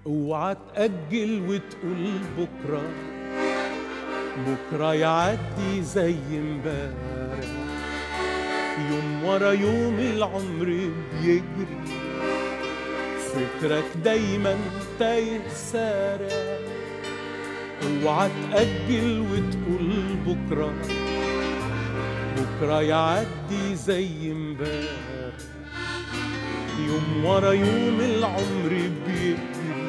اوعى تأجل وتقول بكرة بكرة يعدي زي امبارح يوم ورا يوم العمر بيجري فكرك دايما تايه سارع اوعى تأجل وتقول بكرة بكرة يعدي زي امبارح يوم ورا يوم العمر بيجري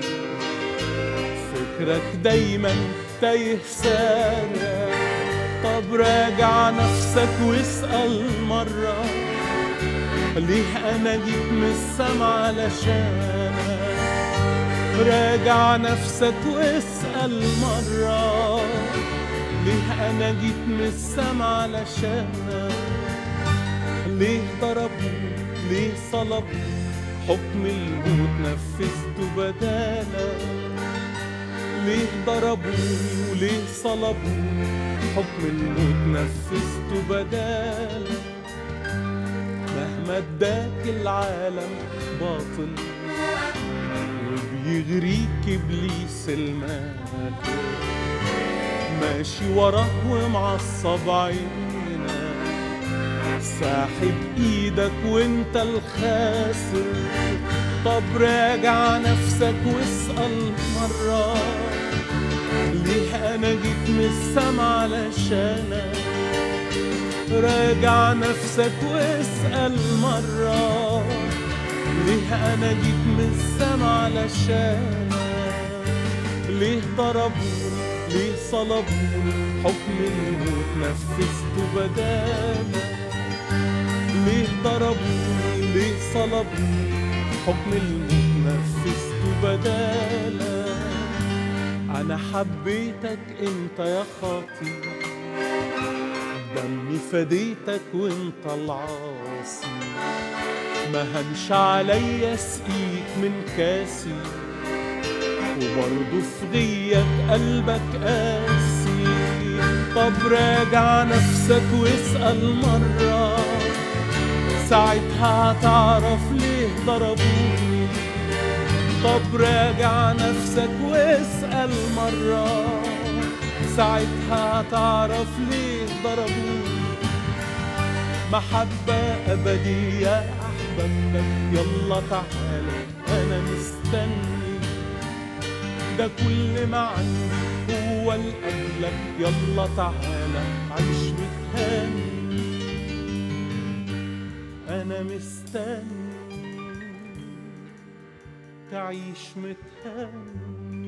فكرك دايما تايه سارع طب راجع نفسك واسأل مرة ليه أنا جيت من السما علشانك راجع نفسك واسأل مرة ليه أنا جيت من السما علشانك ليه ضربوا ليه صلبوا حكم الموت نفذته بدالك ليه ضربوني وليه صلبوني حكم الموت نفذته بدالك مهما اداك العالم باطل وبيغريك ابليس المال ماشي وراه ومعصب عينك ساحب ايدك وانت الخاسر طب راجع نفسك واسأل مرة ليه انا جيت من السما علشانك راجع نفسك واسأل مرة ليه انا جيت من السما علشانك ليه ضربوني ليه صلبوني حكم الموت نفذته بدالك ليه ضربوني ليه صلبوني حكم الموت نفذته بدالك انا حبيتك انت يا خاطي دمي فديتك وانت العاصي ما هنش عليا اسقيك من كاسي وبرضه في غيك قلبك قاسي طب راجع نفسك واسأل مرة ساعتها هتعرف ليه ضربوني طب راجع نفسك واسأل مرة ساعتها هتعرف ليه ضربوني محبة أبدية أحببتك يلا تعالى أنا مستني ده كل ما عندي هو لأجلك يلا تعالى عيش متهاني أنا مستني تعيش متهاني